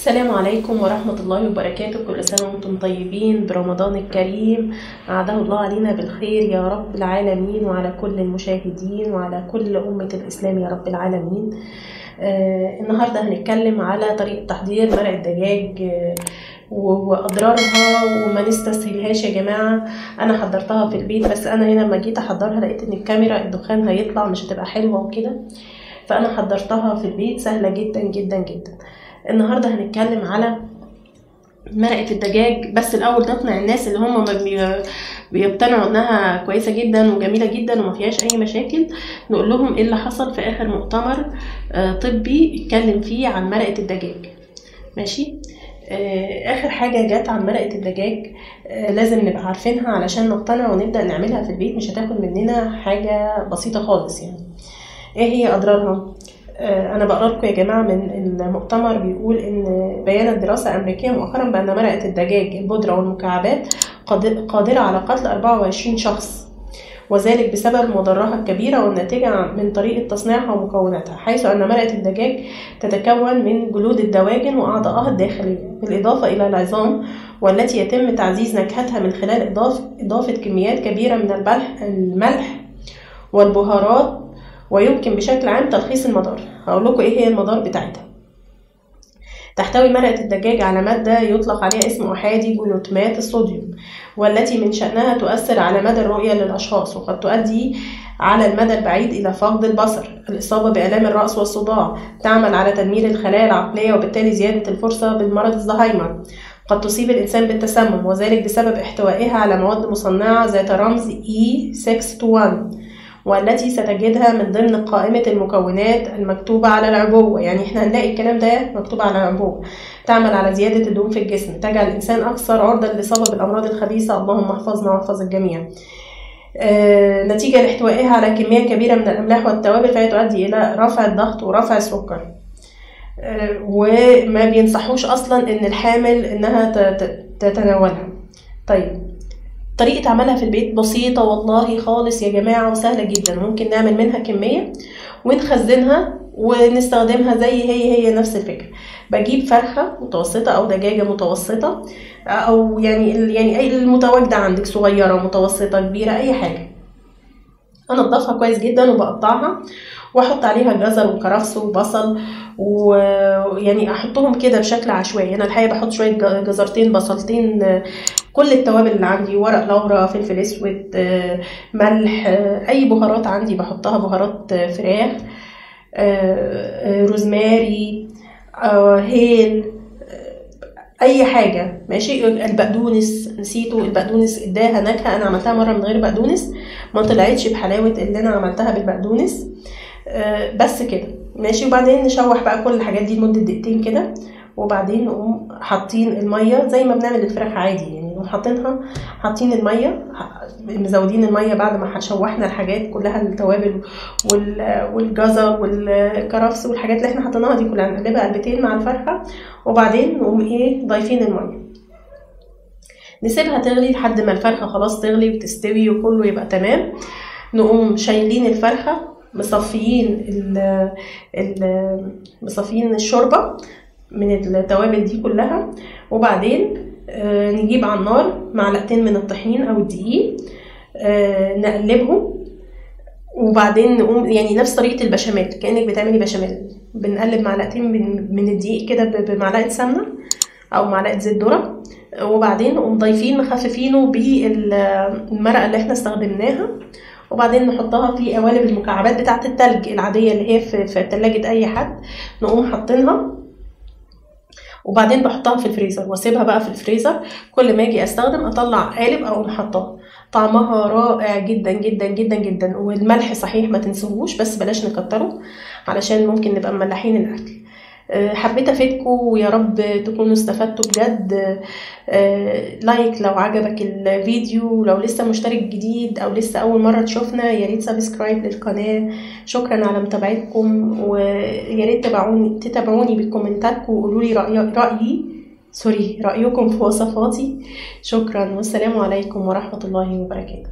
السلام عليكم ورحمة الله وبركاته كل سنة وانتم طيبين برمضان الكريم أعاده الله علينا بالخير يا رب العالمين وعلى كل المشاهدين وعلى كل أمة الإسلام يا رب العالمين آه النهاردة هنتكلم على طريقة تحضير مرق الدجاج آه واضرارها وما نستسهلهاش يا جماعه انا حضرتها في البيت بس انا هنا لما جيت احضرها لقيت ان الكاميرا الدخان هيطلع مش هتبقى حلوه وكده فانا حضرتها في البيت سهله جدا جدا جدا النهارده هنتكلم على مرقه الدجاج بس الاول نقنع الناس اللي هم بيقتنعوا انها كويسه جدا وجميله جدا وما فيهاش اي مشاكل نقول لهم ايه اللي حصل في اخر مؤتمر طبي اتكلم فيه عن مرقه الدجاج ماشي اخر حاجه جت عن مرقه الدجاج لازم نبقى عارفينها علشان نقتنع ونبدا نعملها في البيت مش هتاخد مننا حاجه بسيطه خالص يعني ايه هي اضرارها انا بقرا لكم يا جماعه من المؤتمر بيقول ان بيانت دراسه امريكيه مؤخرا بان مرقه الدجاج البودره والمكعبات قادره على قتل 24 شخص وذلك بسبب مضرها الكبيرة والناتجة من طريقة تصنيعها ومكوناتها حيث أن مرقة الدجاج تتكون من جلود الدواجن وأعضائها الداخلية بالإضافة إلى العظام والتي يتم تعزيز نكهتها من خلال إضافة, إضافة كميات كبيرة من الملح, الملح والبهارات ويمكن بشكل عام تلخيص المضار هقول لكم ايه هي المضار بتاعتها تحتوي مرقة الدجاج على مادة يطلق عليها اسم أحادي جلوتمات الصوديوم والتي من شأنها تؤثر على مدى الرؤية للأشخاص وقد تؤدي على المدى البعيد إلى فقد البصر الإصابة بآلام الرأس والصداع تعمل على تدمير الخلايا العقلية وبالتالي زيادة الفرصة بالمرض الزهايمر قد تصيب الإنسان بالتسمم وذلك بسبب احتوائها على مواد مصنعة ذات رمز E621 والتي ستجدها من ضمن قائمة المكونات المكتوبة على العبوة يعني احنا هنلاقي الكلام ده مكتوب على العبوة تعمل على زيادة الدهون في الجسم تجعل الإنسان أكثر عرضة للإصابة بالأمراض الخبيثة اللهم احفظنا واحفظ الجميع آه نتيجة لاحتوائها على كمية كبيرة من الأملاح والتوابل فهي تؤدي إلى رفع الضغط ورفع السكر آه وما بينصحوش أصلا إن الحامل إنها تتناولها طيب طريقة عملها في البيت بسيطة والله خالص يا جماعة وسهلة جدا ممكن نعمل منها كمية ونخزنها ونستخدمها زي هي هي نفس الفكرة بجيب فرخة متوسطة أو دجاجة متوسطة أو يعني يعني أي المتواجدة عندك صغيرة متوسطة كبيرة أي حاجة أنضفها كويس جدا وبقطعها واحط عليها جزر وكرفس وبصل ويعني احطهم كده بشكل عشوائي انا الحقيقه بحط شويه جزرتين بصلتين كل التوابل اللي عندي ورق لورا فلفل اسود ملح اي بهارات عندي بحطها بهارات فراخ روزماري هيل اي حاجه ماشي البقدونس نسيته البقدونس اداها نكهه انا عملتها مره من غير بقدونس ما طلعتش بحلاوه اللي انا عملتها بالبقدونس بس كده ماشي وبعدين نشوح بقى كل الحاجات دي لمده دقيقتين كده وبعدين نقوم حاطين الميه زي ما بنعمل الفراخ عادي يعني نقوم حاطينها حاطين الميه مزودين الميه بعد ما شوحنا الحاجات كلها التوابل والجزر والكرفس والحاجات اللي احنا حطيناها دي كلها نقلبها قلبتين مع الفرخه وبعدين نقوم ايه ضايفين الميه نسيبها تغلي لحد ما الفرخه خلاص تغلي وتستوي وكله يبقى تمام نقوم شايلين الفرخه مصفيين ال ال مصفيين الشوربه من التوابل دي كلها وبعدين آه نجيب على النار معلقتين من الطحين او الدقيق آه نقلبهم وبعدين نقوم يعني نفس طريقه البشاميل كانك بتعملي بشاميل بنقلب معلقتين من, من الدقيق كده بمعلقه سمنه او معلقه زيت ذره وبعدين نقوم ضايفين مخففينه بالمرقه اللي احنا استخدمناها وبعدين نحطها في قوالب المكعبات بتاعه التلج العاديه اللي هي في, في تلاجة اي حد نقوم حاطينها وبعدين بحطها في الفريزر واسيبها بقى في الفريزر كل ما اجي استخدم اطلع قالب اقوم حطاها طعمها رائع جدا جدا جدا جدا والملح صحيح ما تنسوهوش بس بلاش نكتره علشان ممكن نبقى مملحين الاكل حبيت افيدكم ويا رب تكونوا استفدتوا بجد لايك لو عجبك الفيديو ولو لسه مشترك جديد او لسه اول مره تشوفنا يا ريت سبسكرايب للقناه شكرا على متابعتكم ويا ريت تتابعوني تتابعوني بكومنتاتكم وقولوا لي رأي رايي سوري رايكم في وصفاتي شكرا والسلام عليكم ورحمه الله وبركاته